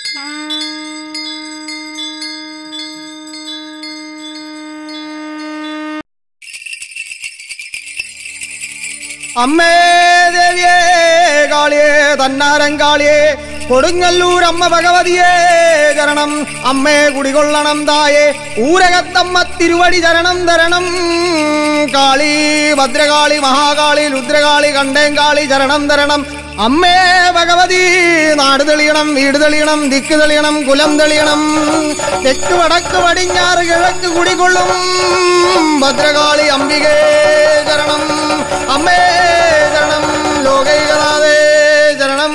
അമ്മേ ദേവിയേ കാളിയേ തന്നാരം കാളിയേ കൊടുങ്ങല്ലൂർ അമ്മ ഭഗവതിയേ ചരണം അമ്മേ കുടികൊള്ളണം തായേ ഊരകത്തമ്മ തിരുവടി ചരണം തരണം കാളി ഭദ്രകാളി മഹാകാളി രുദ്രകാളി കണ്ടേങ്കാളി ചരണം തരണം അമ്മേ ഭഗവതി നാട് തെളിയണം വീട് തെളിയണം ദിക്ക് തെളിയണം കുലം തെളിയണം തെക്ക് വടക്ക് പടിഞ്ഞാറ് കിഴക്ക് കുടികൊള്ളും ഭദ്രകാളി അംബികേ ചരണം അമ്മേ ചരണം ലോകൈകനാഥേ ചരണം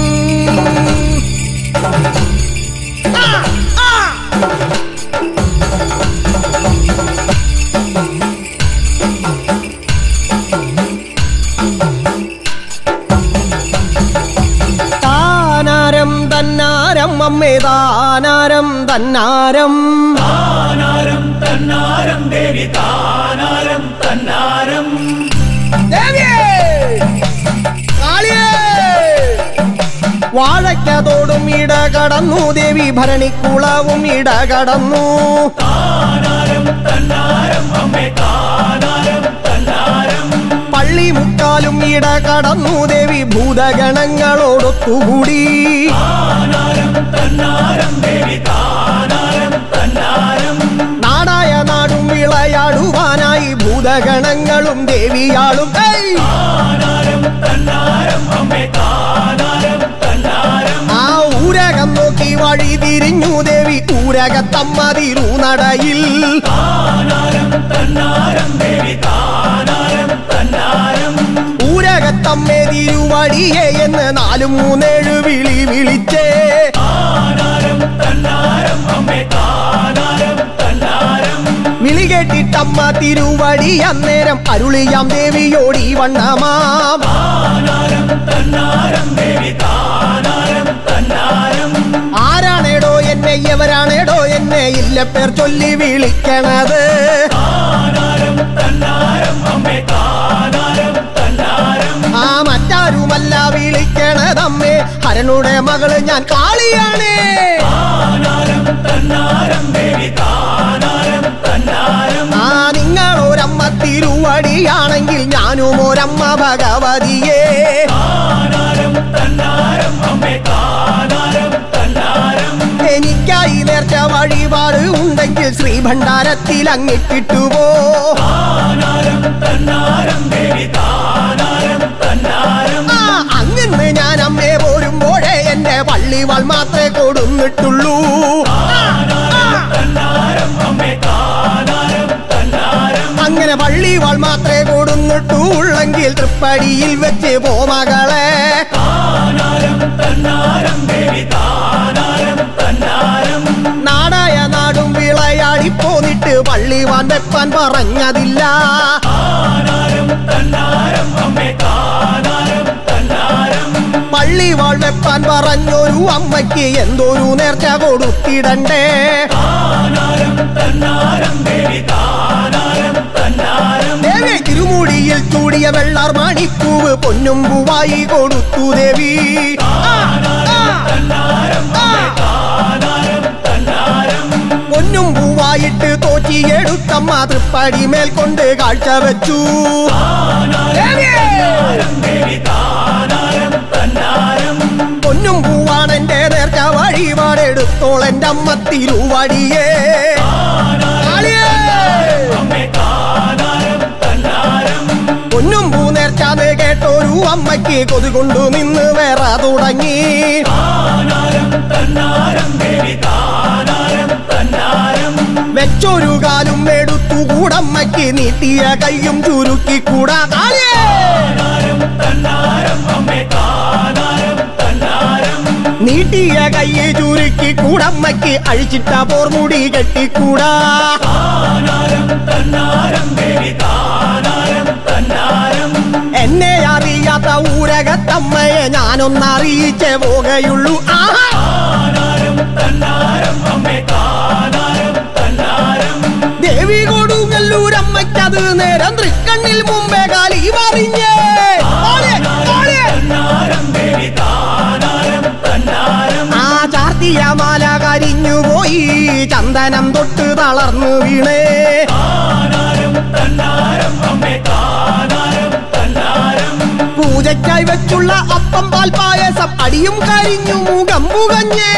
താനാരം തന്നാരം അമ്മേ താനാരം തന്നാരം താനാരം തന്നാരം ദേവി താനാരം തന്നാരം ദേവിയേ! കാളിയേ! വാഴയ്ക്കതോടും ഇട കടന്നു ദേവി ഭരണിക്കുളവും ഇട കടന്നു താനാരം തന്നാരം അമ്മേ താനാരം തന്നാരം പള്ളി മുക്കാലും ഇട കടന്നു ദേവി ഭൂതഗണങ്ങളോടൊത്തുകൂടി താനാരം തന്നാരം ദേവി താനാരം തന്നാരം നാടായ നാടും വിളയാടുവാനായി ഭൂതഗണങ്ങളും ദേവിയാളും ഏയ്! താനാരം തന്നാരം അമ്മേ താനാരം തന്നാരം ആ ഊരകം നോക്കി വഴി തിരിഞ്ഞു ദേവി ഊരകത്തമ്മ തിരുനടയിൽ താനാരം തന്നാരം ദേവി താനാരം തന്നാരം ഊരകത്തമ്മേ തിരുവടിയെ എന്ന് നാലും മൂന്നേഴ് വിളി വിളിച്ചേ താനാരം തന്നാരം അമ്മേ താനാരം തന്നാരം വിളി കേട്ടിട്ടമ്മ തിരുവടി അന്നേരം അരുളിയാം ദേവിയോടി വണ്ണമാം താനാരം തന്നാരം ദേവി താനാരം തന്നാരം ആരാണേടോ എന്നെ എവരാണേടോ എന്നെ ഇല്ല പേർ ചൊല്ലി വിളിക്കണത് താനാരം തന്നാരം അമ്മേ താനാരം തന്നാരം ആ മറ്റാരുമല്ല വിളിക്കണതമ്മേ ഹരനുടെ മകള് ഞാൻ കാളിയാണേ താനാരം തന്നാരം ദേവി താനാരം തന്നാരം ആ നിങ്ങളൊരമ്മ തിരുവടിയാണെങ്കിൽ ഞാനും ഒരമ്മ ഭഗവതിയേ താനാരം തന്നാരം അമ്മേ താനാരം തന്നാരം എനിക്കായി നേർച്ച വഴിപാട് ഉണ്ടെങ്കിൽ ശ്രീഭണ്ഡാരത്തിൽ അങ്ങിട്ടിട്ടുപോ താനാരം തന്നാരം ദേവി താനാരം തന്നാരം ആ അങ്ങനെ ഞാൻ അമ്മേ പോരുമ്പോഴേ എന്റെ പള്ളിവാൾ മാത്രമേ കൊടുന്നിട്ടുള്ളൂ താനാരം തന്നാരം അമ്മേ താനാരം തന്നാരം അങ്ങനെ പള്ളിവാൾ മാത്രമേ കൊടുന്നിട്ടുള്ളെങ്കിൽ തൃപ്പടിയിൽ വെച്ച് പോ മകളെ താനാരം തന്നാരം ദേവി താനാരം തന്നാരം നാടായ നാടും വിളയാടി പോന്നിട്ട് പള്ളിവാൻ വെപ്പാൻ പറഞ്ഞതില്ല താനാരം തന്നാരം അമ്മേ താനാരം തന്നാരം പള്ളിവാൾ വെപ്പാൻ പറഞ്ഞൊരു അമ്മയ്ക്ക് എന്തോരു നേർച്ച കൊടുത്തിടണ്ടേ താനാരം തന്നാരം ദേവി താനാരം തന്നാരം ദേവി തിരുമുടിയിൽ ചൂടിയ വെള്ളാർ മാണിപ്പൂവ് പൊന്നും പൂവായി കൊടുത്തു ദേവി തന്നാരം അമ്മേ താനാരം തന്നാരം പൊന്നും പൂവായിട്ട് തോറ്റിയെടുത്തമ്മ തൃപ്പടി മേൽ കൊണ്ട് കാഴ്ച വെച്ചു താനാരം ദേവി താനാരം തന്നാരം പൊന്നും പൂവാണ് എന്റെ നേർച്ച വഴിപാടെടുത്തോളെന്റെ അമ്മ തിരുവടിയേ കാളിയേ! അമ്മേ താനാരം തന്നാരം പൊന്നും പൂ നേർച്ചാന്ന് കേട്ടൊരു അമ്മയ്ക്ക് കൊതി കൊണ്ടു നിന്ന് വേറെ തുടങ്ങി താനാരം തന്നാരം ദേവി താനാരം തന്നാരം വെച്ചൊരു കാലും എടുത്തു കൂടമ്മയ്ക്ക് നീട്ടിയ കയ്യും ചുരുക്കിക്കൂടാ കാളിയേ! താനാരം തന്നാരം അമ്മേ താനാരം തന്നാരം നീട്ടിയ കയ്യെ ചുരുക്കി കൂടമ്മയ്ക്ക് അഴിച്ചിട്ട പോർമുടി കെട്ടിക്കൂടാ താനാരം തന്നാരം ദേവി താനാരം തന്നാരം എന്നെ അറിയാത്ത ഊരകത്തമ്മയെ ഞാനൊന്നറിയിച്ചേ പോകയുള്ളൂ ആഹാ താനാരം തന്നാരം അമ്മേ താനാരം തന്നാരം ദേവി കൊടുങ്ങല്ലൂരമ്മയ്ക്കത് നേരം തൃക്കണ്ണിൽ മുമ്പേ കാലി മറിഞ്ഞേ ഓളെ, ഓളെ. തന്നാരം ദേവി താനാരം തന്നാരം ആ ചാർത്തി ചാർത്തിയ മാല കരിഞ്ഞുപോയി ചന്ദനം തൊട്ട് തളർന്നു വീണേ താനാരം തന്നാരം അമ്മേ താനാരം തന്നാരം പൂജയ്ക്കായി വെച്ചുള്ള അപ്പം പാൽ പായസം അടിയും കരിഞ്ഞു മുഖം പുകഞ്ഞേ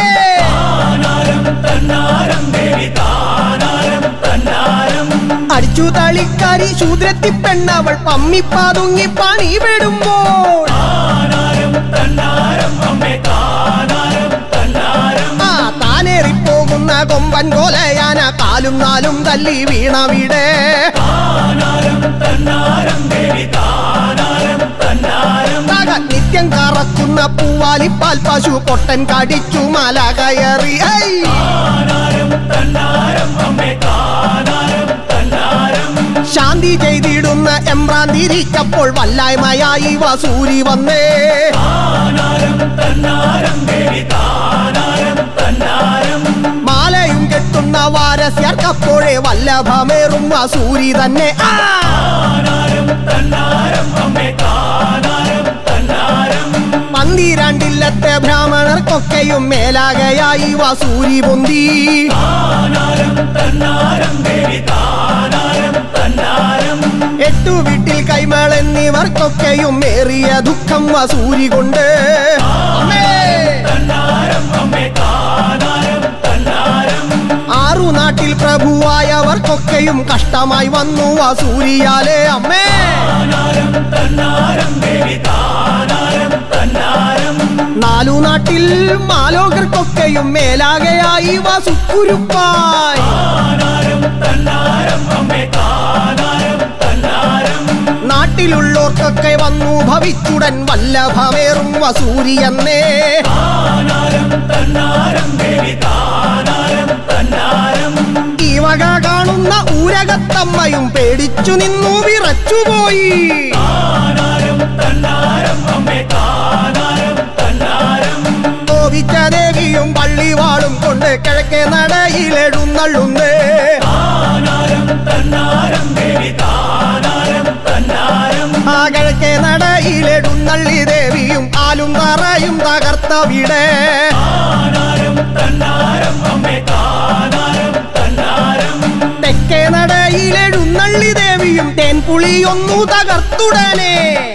താനാരം തന്നാരം ദേവി താനാരം തന്നാരം അടിച്ചു തളിക്കാരി ശൂദ്രത്തി പെണ്ണവൾ പമ്മിപ്പാതുങ്ങി പണി വിടുമ്പോൾ താനാരം തന്നാരം അമ്മേ താനാരം തന്നാരം ആ താനേറിപ്പോകുന്ന കൊമ്പൻ കോലയാന കാലും നാലും തല്ലി വീണവിടെ താനാരം തന്നാരം ദേവി താനാരം തന്നാരം തക നിത്യം കറക്കുന്ന പൂവാലിപ്പാൽ പശു പൊട്ടൻ കടിച്ചു മല കയറി ഐ! താനാരം തന്നാരം അമ്മേ താനാരം തന്നാരം ശാന്തി ചെയ്തിടുന്ന എമ്പ്രാന്തിരിക്കപ്പോൾ വല്ലായ്മയായി വസൂരി വന്നേ താനാരം തന്നാരം ദേവി താനാരം തന്നാരം മാലയും കെട്ടുന്ന വാരസ്യർക്കപ്പോഴേ വല്ലഭമേറും വസൂരി തന്നെ ആ! താനാരം തന്നാരം അമ്മേ താനാരം തന്നാരം പന്തിരണ്ടില്ലത്തെ ബ്രാഹ്മണർക്കൊക്കെയും മേലാകയായി വസൂരി പൊന്തി താനാരം തന്നാരം ദേവി താനാരം തന്നാരം എട്ടു വീട്ടിൽ കൈമൾ എന്നിവർക്കൊക്കെയും ഏറിയ ദുഃഖം വസൂരി കൊണ്ട് അമ്മേ! തന്നാരം അമ്മേ താനാരം തന്നാരം ആറു നാട്ടിൽ പ്രഭുവായവർക്കൊക്കെയും കഷ്ടമായി വന്നു വസൂരിയാലേ അമ്മേ താനാരം തന്നാരം ദേവി താനാരം തന്നാരം നാലു നാട്ടിൽ മാലോകർക്കൊക്കെയും മേലാകയായി വസുക്കുരുപ്പായി താനാരം തന്നാരം അമ്മേ താനാരം തന്നാരം നാട്ടിലുള്ളോർക്കൊക്കെ വന്നു ഭവിച്ചുടൻ വല്ലഭമേറും വസൂരി എന്നേ താനാരം തന്നാരം ദേവി താനാരം തന്നാരം ഈ വക കാണുന്ന ഊരകത്തമ്മയും പേടിച്ചു നിന്നു വിറച്ചുപോയി താനാരം തന്നാരം അമ്മേ താനാരം തന്നാരം കോപിച്ച ദേവിയും പള്ളിവാളും കൊണ്ട് കിഴക്കേ നടയിലെഴുന്നള്ളുന്നേ താനാരം തന്നാരം ദേവി താനാരം തന്നാരം ആ കിഴക്കേ നടയിലെഴുന്നള്ളി ദേവിയും ആലും തറയും തകർത്ത വിടെ താനാരം തന്നാരം അമ്മേ താനാരം തന്നാരം തെക്കേ നടയിലെഴുന്നള്ളി ദേവിയും തേൻപുളിയൊന്നു തകർത്തുടനെ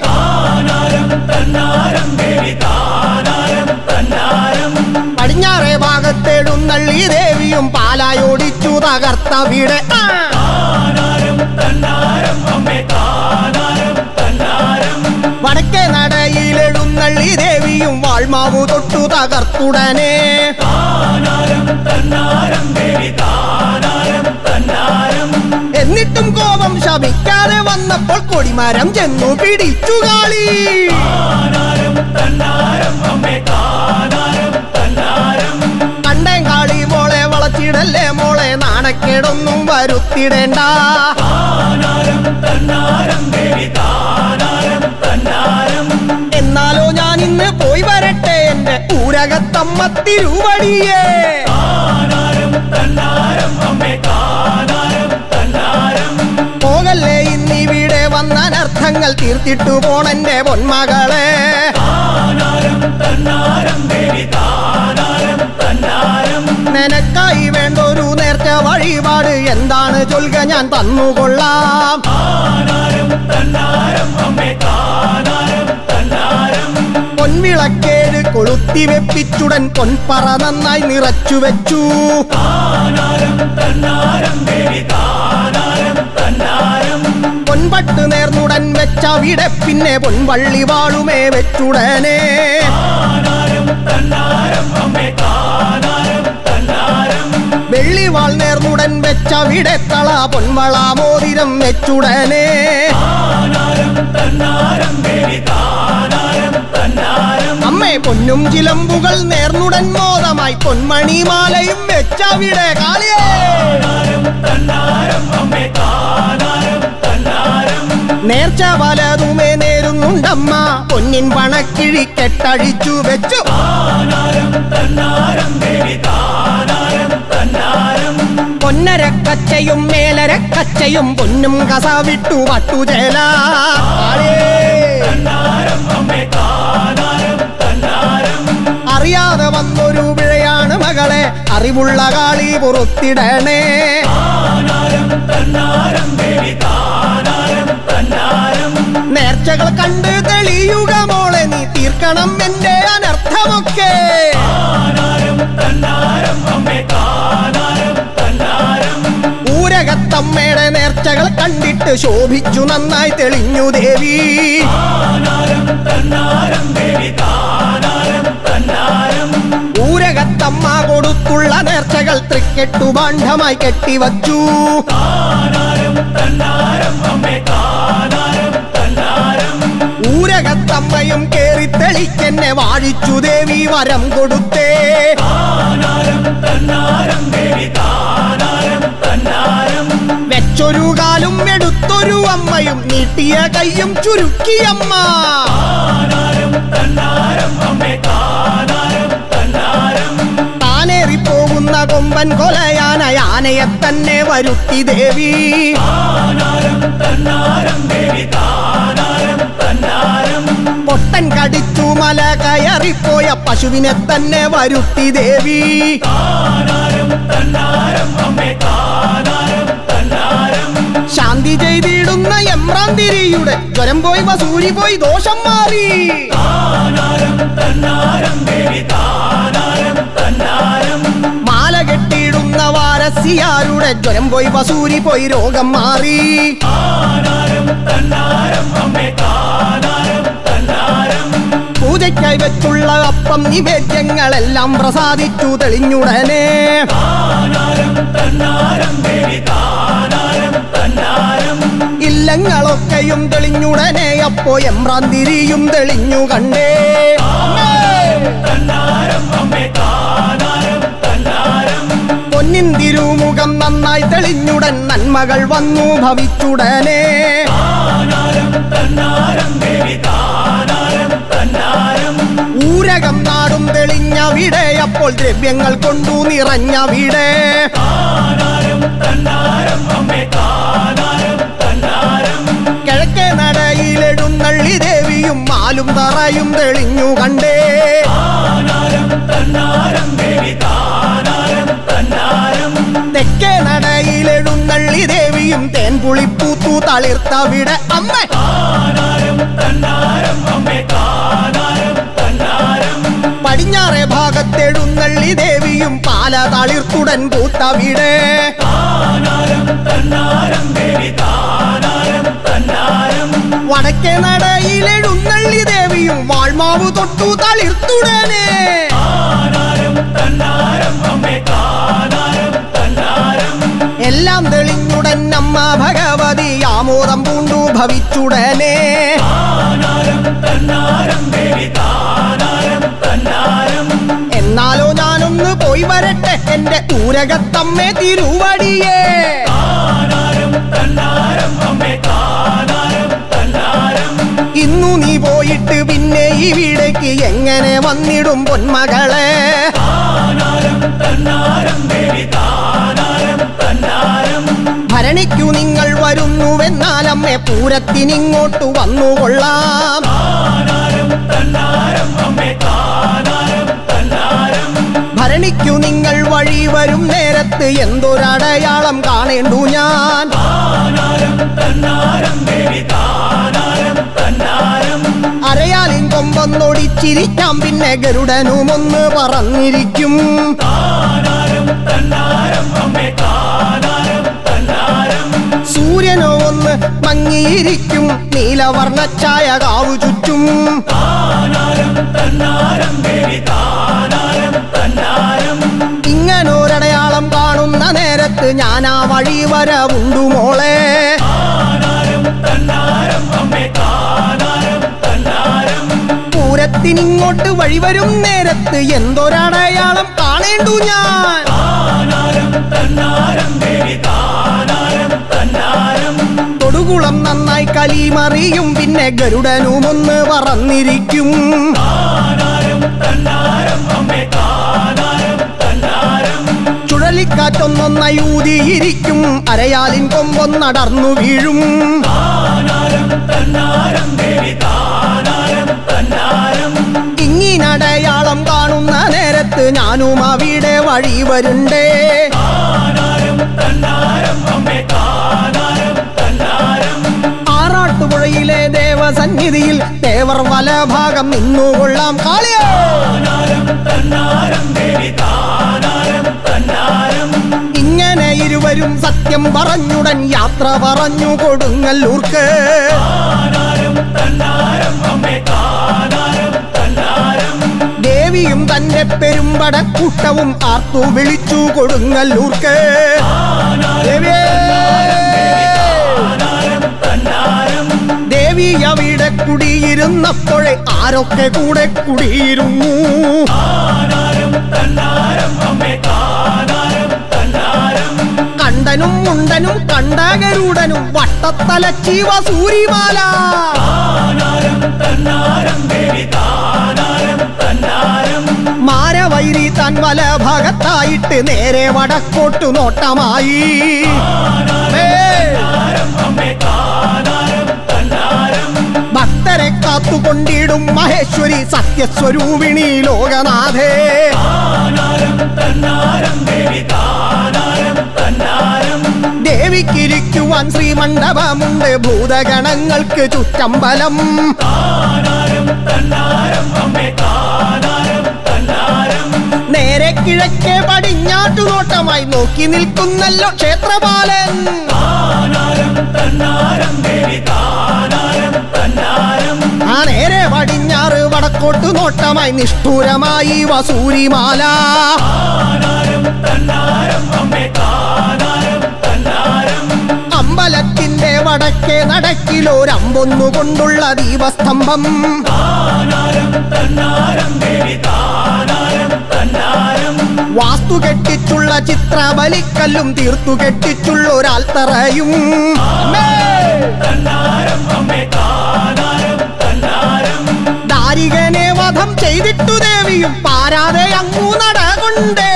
താനാരം തന്നാരം ദേവി താനാരം തന്നാരം പടിഞ്ഞാറേ ഭാഗത്തെഴുന്നള്ളി ദേവിയും പാലായോടിച്ചു തകർത്ത വിടെ ആ! താനാരം തന്നാരം അമ്മേ താനാരം തന്നാരം വടക്കേ നടയിലെഴുന്നള്ളി ദേവിയും വാൾമാവു തൊട്ടു തകർത്തുടനെ താനാരം തന്നാരം ദേവി താനാരം തന്നാരം എന്നിട്ടും കോപം ശമിക്കാതെ വന്നപ്പോൾ കൊടിമരം ചെന്നു പിടിച്ചു കാളി താനാരം തന്നാരം അമ്മേ താനാരം തന്നാരം കണ്ടേൻ കാളി മോളെ വളച്ചിടല്ലേ മോളെ നാണക്കേടൊന്നും വരുത്തിടേണ്ട താനാരം തന്നാരം ദേവി താനാരം തന്നാരം എന്നാലോ ഞാൻ ഇന്ന് പോയി വരട്ടെ എന്റെ ഊരകത്തമ്മ തിരുവടിയേ താനാരം തന്നാരം അമ്മേ താനാരം തന്നാരം പോകല്ലേ ഇന്നിവിടെ വന്ന അനർത്ഥങ്ങൾ തീർത്തിട്ടു പോണെന്റെ പൊന്മകളെ താനാരം തന്നാരം ദേവി താനാരം തന്നാരം നിനക്കായി വേണ്ടൊരു നേർച്ച വഴിപാട് എന്താണ് ചൊൽക ഞാൻ തന്നുകൊള്ളാം താനാരം തന്നാരം അമ്മേ താനാരം തന്നാരം പൊൻവിളക്കേഴ് കൊളുത്തി വെപ്പിച്ചുടൻ പൊൻപറ നന്നായി നിറച്ചു വെച്ചു താനാരം തന്നാരം ദേവി താനാരം തന്നാരം പൊൻപട്ട് നേർന്നുടൻ വെച്ചവിടെ പിന്നെ പൊൻവള്ളി വാളുമേ വെച്ചുടനെ താനാരം തന്നാരം അമ്മേ താനാരം തന്നാരം വെള്ളിവാൾ നേർന്നുടൻ വെച്ചവിടെ തള പൊൻവള മോതിരം വെച്ചുടനെ താനാരം തന്നാരം ദേവി താനാരം തന്നാരം അമ്മേ പൊന്നും ചിലമ്പുകൾ നേർന്നുടൻ മോദമായി പൊന്മണിമാലയും വെച്ചവിടെ കാളിയേ താനാരം തന്നാരം അമ്മേ താനാരം തന്നാരം നേർച്ച പലതുമേ നേരുന്നുണ്ടമ്മ പൊന്നിൻ പണക്കിഴി കെട്ടഴിച്ചു വെച്ചു താനാരം തന്നാരം ദേവി താനാരം തന്നാരം പൊന്നരക്കച്ചയും മേലരക്കച്ചയും പൊന്നും കസ വിട്ടു വട്ടുചേല തന്നാരം അമ്മേ താനാരം തന്നാരം അറിയാതെ വന്നൊരു പിഴയാണ് മകൾ അറിവുള്ള കാളി പുറത്തിടണേ താനാരം തന്നാരം ദേവി താനാരം തന്നാരം നേർച്ചകൾ കണ്ട് തെളിയുക മോളെ നീ തീർക്കണം എന്റെ അനർത്ഥമൊക്കെ താനാരം തന്നാരം അമ്മേ താനാരം തന്നാരം ഊരകത്തമ്മയുടെ നേർച്ചകൾ കണ്ടിട്ട് ശോഭിച്ചു നന്നായി തെളിഞ്ഞു ദേവി താനാരം തന്നാരം ദേവി താനാരം തന്നാരം ഊരകത്തമ്മ കൊടുത്തുള്ള നേർച്ചകൾ തൃക്കെട്ടു ബാണ്ഡമായി കെട്ടിവച്ചു താനാരം തന്നാരം അമ്മേ താനാരം തന്നാരം ഊരകത്തമ്മയും കേറി തെളിക്കെന്നെ വാഴിച്ചു ദേവി വരം കൊടുത്തേ താനാരം തന്നാരം ദേവി താനാരം തന്നാരം വെച്ചൊരു കാലും എടുത്തൊരു അമ്മയും നീട്ടിയ കൈയും ചുരുക്കിയമ്മ താനാരം തന്നാരം അമ്മേ താനാരം തന്നാരം താനേറിപ്പോകുന്ന കൊമ്പൻ കൊലയാന ആനയെ തന്നെ വരുത്തി ദേവി താനാരം തന്നാരം ദേവി താനാരം തന്നാരം പൊട്ടൻ കടിച്ചു മല കയറിപ്പോയ പശുവിനെ തന്നെ വരുത്തി ദേവി താനാരം തന്നാരം അമ്മേ താനാരം തന്നാരം ശാന്തി ചെയ്തിടുന്ന എമ്രാന്തിരിയുടെ ജ്വരം പോയി വസൂരി പോയി ദോഷം മാറി താനാരം തന്നാരം ദേവി താനാരം തന്നാരം മാല കെട്ടിയിടുന്ന വാരസിയാരുടെ ജ്വരം പോയി വസൂരി പോയി രോഗം മാറി താനാരം തന്നാരം അമ്മേ താനാരം തന്നാരം പൂജയ്ക്കായി വെച്ചുള്ള അപ്പം നിവേദ്യങ്ങളെല്ലാം പ്രസാദിച്ചു തെളിഞ്ഞുടനെ താനാരം തന്നാരം ദേവി താനാരം തന്നാരം ഇല്ലങ്ങളൊക്കെയും തെളിഞ്ഞുടനെ അപ്പോ എമ്രാന്തിരിയും തെളിഞ്ഞു കണ്ടേ തന്നാരം അമ്മേ താനാരം തന്നാരം പൊന്നിൻ തിരുമുഖം നന്നായി തെളിഞ്ഞുടൻ നന്മകൾ വന്നു ഭവിച്ചുടനെ താനാരം തന്നാരം ദേവി താനാരം തന്നാരം ഊരകം നാടും തെളിഞ്ഞവിടെ അപ്പോൾ ദ്രവ്യങ്ങൾ കൊണ്ടു നിറഞ്ഞവിടെ താനാരം തന്നാരം അമ്മേ താനാരം തന്നാരം കിഴക്കേ നടയിലെഴുന്നള്ളി ദേവിയും മാലും തറയും തെളിഞ്ഞു കണ്ടേ താനാരം തന്നാരം ദേവി താനാരം തന്നാരം തെക്കേ നടയിലെഴുന്നള്ളി ദേവിയും തേൻ പുളിപ്പൂത്തു തളിർത്തവിടെ അമ്മ താനാരം തന്നാരം അമ്മേ താനാരം തന്നാരം പടിഞ്ഞാറേ ഭാഗത്തെഴുന്നള്ളി ദേവിയും പാല തളിർത്തുടൻ പൂത്തവിടെ താനാരം തന്നാരം ദേവി താനാരം തന്നാരം വടക്കേ നടയിലെഴുന്നള്ളി ദേവിയും വാൾമാവ് തൊട്ടു തളിർത്തുടനെ താനാരം തന്നാരം അമ്മേ താനാരം തന്നാരം എല്ലാം തെളിഞ്ഞുടൻ അമ്മ ഭഗവതി ആമോദം പൂണ്ടു ഭവിച്ചുടനെ താനാരം തന്നാരം ദേവി താനാരം തന്നാരം എന്നാലോ ഞാനൊന്ന് പോയി വരട്ടെ എന്റെ ഊരകത്തമ്മേ തിരുവടിയേ താനാരം തന്നാരം അമ്മേ താനാരം തന്നാരം ഇന്നു നീ പോയിട്ട് പിന്നെ ഇവിടേക്ക് എങ്ങനെ വന്നിടും പൊന്മകളെ താനാരം തന്നാരം ദേവി താനാരം തന്നാരം ഭരണിക്കു നിങ്ങൾ വരുന്നുവെന്നാലമ്മേ പൂരത്തിനിങ്ങോട്ടു വന്നുകൊള്ളാം താനാരം തന്നാരം അമ്മേ താനാരം തന്നാരം ഭരണിക്കു നിങ്ങൾ വഴി വരും നേരത്ത് എന്തൊരടയാളം കാണേണ്ടു ഞാൻ താനാരം തന്നാരം ദേവി താനാരം തന്നാരം അരയാലിൻ കൊമ്പൊന്നൊടിച്ചിരിക്കാം പിന്നെ ഗരുഡനുമൊന്ന് പറന്നിരിക്കും താനാരം തന്നാരം അമ്മേ താനാരം തന്നാരം സൂര്യനോ ഒന്ന് മങ്ങിയിരിക്കും നീലവർണ്ണച്ചായ കാവു ചുറ്റും താനാരം തന്നാരം ദേവി താനാരം തന്നാരം ഇങ്ങനൊരടയാളം കാണുന്ന നേരത്ത് ഞാൻ ആ വഴി വരവുണ്ടു മോളെ താനാരം തന്നാരം അമ്മേ താനാരം തന്നാരം പൂരത്തിനിങ്ങോട്ട് വഴി വരും നേരത്ത് എന്തൊരടയാളം കാണേണ്ടു ഞാൻ താനാരം തന്നാരം ദേവി താനാരം തന്നാരം തൊടുകുളം നന്നായി കലിമറിയും പിന്നെ ഗരുഡനുമൊന്ന് പറന്നിരിക്കും താനാരം തന്നാരം അമ്മേ താനാരം തന്നാരം ചുഴലിക്കാറ്റൊന്നൊന്നായി ഊതിയിരിക്കും അരയാലിൻ കൊമ്പൊന്നടർന്നു വീഴും താനാരം തന്നാരം ദേവി താനാരം തന്നാരം ഇങ്ങിനടയാളം കാണുന്ന നേരത്ത് ഞാനും അവിടെ വഴി വരുണ്ടേ താനാരം തന്നാരം അമ്മേ താനാരം തന്നാരം ആറാട്ടുപുഴയിലെ ദേവസന്നിധിയിൽ ദേവർ വലഭാഗം നിന്നുകൊള്ളാം കാളിയോ താനാരം തന്നാരം ദേവി താനാരം തന്നാരം ഇങ്ങനെ ഇരുവരും സത്യം പറഞ്ഞുടൻ യാത്ര പറഞ്ഞു കൊടുങ്ങല്ലൂർക്ക് താനാരം തന്നാരം അമ്മേ താനാരം തന്നാരം ദേവിയും തന്റെ പെരുമ്പടക്കൂട്ടവും ആർത്തു വിളിച്ചു കൊടുങ്ങല്ലൂർക്ക് ദേവിയേ! താനാരം തന്നാരം ദേവി അവിടെ കുടിയിരുന്നപ്പോഴെ ആരൊക്കെ കൂടെ കുടിയിരുന്നു താനാരം തന്നാരം അമ്മേ താനാരം തന്നാരം കണ്ടനും മുണ്ടനും കണ്ടകരുടനും വട്ടത്തല ചീവ സൂരിമാല താനാരം തന്നാരം ദേവി താനാരം തന്നാരം മാരവൈരി താൻ വല ഭാഗത്തായിട്ട് നേരെ വടക്കോട്ടു നോട്ടമായി ഏയ്! താനാരം അമ്മേ താനാരം തന്നാരം ഭക്തരെ കാത്തുകൊണ്ടിടും മഹേശ്വരി സത്യസ്വരൂപിണി ലോകനാഥേ താനാരം തന്നാരം ദേവി താനാരം തന്നാരം ദേവിക്കിരിക്കുവാൻ ശ്രീമണ്ഡപമുണ്ട് ഭൂതഗണങ്ങൾക്ക് ചുറ്റമ്പലം താനാരം തന്നാരം അമ്മേ താനാരം തന്നാരം നേരെ കിഴക്കേ പടിഞ്ഞാട്ടു നോട്ടമായി നോക്കി നിൽക്കുന്നല്ലോ ക്ഷേത്രപാലൻ താനാരം തന്നാരം ദേവി താനാരം തന്നാരം ആ നേരെ പടിഞ്ഞാറ് വടക്കോട്ടു നോട്ടമായി നിഷ്ഠൂരമായി വസൂരിമാല താനാരം തന്നാരം അമ്മേ താനാരം തന്നാരം അമ്പലത്തിന്റെ വടക്കേ നടക്കിലൊരമ്പൊന്നു കൊണ്ടുള്ള ദീപസ്തംഭം താനാരം തന്നാരം ദേവി താനാരം തന്നാരം വാസ്തു കെട്ടിച്ചുള്ള ചിത്രബലിക്കല്ലും തീർത്തു കെട്ടിച്ചുള്ള ഒരാൽത്തറയും അമ്മേ! തന്നാരം അമ്മേ താനാരം തന്നാരം ദാരികനെ വധം ചെയ്തിട്ടു ദേവിയും പാരാതെ അങ്ങു നടകൊണ്ടേ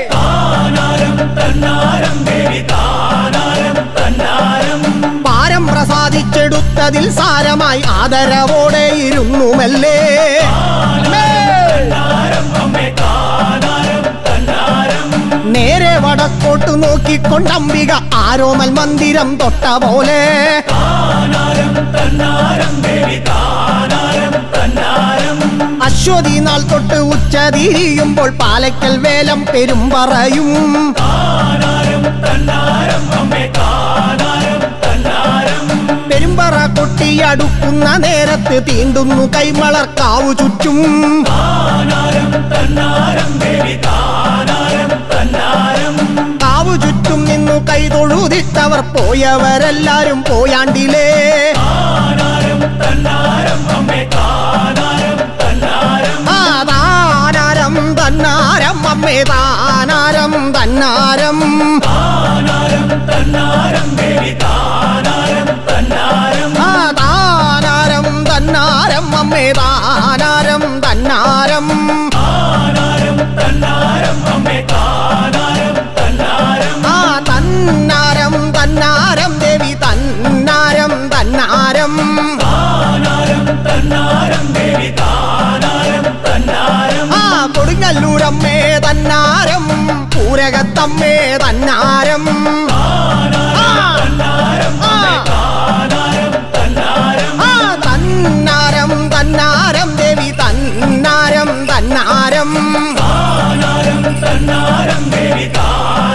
താനാരം തന്നാരം ദേവി താനാരം തന്നാരം പാരം പ്രസാദിച്ചെടുത്തതിൽ സാരമായി ആദരവോടെ ഇരുന്നുമല്ലേ അമ്മേ! തന്നാരം അമ്മേ താനാരം തന്നാരം നേരെ വടക്കോട്ട് നോക്കിക്കൊണ്ടംബിക ആരോമൽ മന്ദിരം തൊട്ട പോലെ താനാരം തന്നാരം ദേവി താനാരം തന്നാരം അശ്വതി നാൾ തൊട്ട് ഉച്ച തിരിയുമ്പോൾ പാലക്കൽ വേലം പെരും പറയും താനാരം തന്നാരം അമ്മേ താനാരം തന്നാരം പെരുമ്പറ കൊട്ടിയടുക്കുന്ന നേരത്ത് തീണ്ടുന്നു കൈമളർക്കാവു ചുറ്റും താനാരം തന്നാരം ദേവി താനാരം തന്നാരം കാവു ചുറ്റും നിന്നു കൈതൊഴുതിട്ടവർ പോയവരെല്ലാരും പോയാണ്ടിലേ താനാരം തന്നാരം അമ്മേ താനാരം തന്നാരം ആ താനാരം തന്നാരം അമ്മേ താനാരം തന്നാരം താനാരം തന്നാരം ദേവി താനാരം തന്നാരം ആ താനാരം തന്നാരം അമ്മേ താനാരം തന്നാരം താനാരം തന്നാരം അമ്മേ താനാരം തന്നാരം ആ തന്നാരം തന്നാരം ദേവി തന്നാരം തന്നാരം താനാരം തന്നാരം ദേവി താനാരം തന്നാരം ആ കൊടുങ്ങല്ലൂരമ്മേ തന്നാരം പൂരകത്തമ്മേ തന്നാരം ആ, ആ, താനാരം തന്നാരം ആ തന്നാരം തന്നാരം ദേവി തന്നാരം തന്നാരം താനാരം തന്നാരം ദേവി താനാരം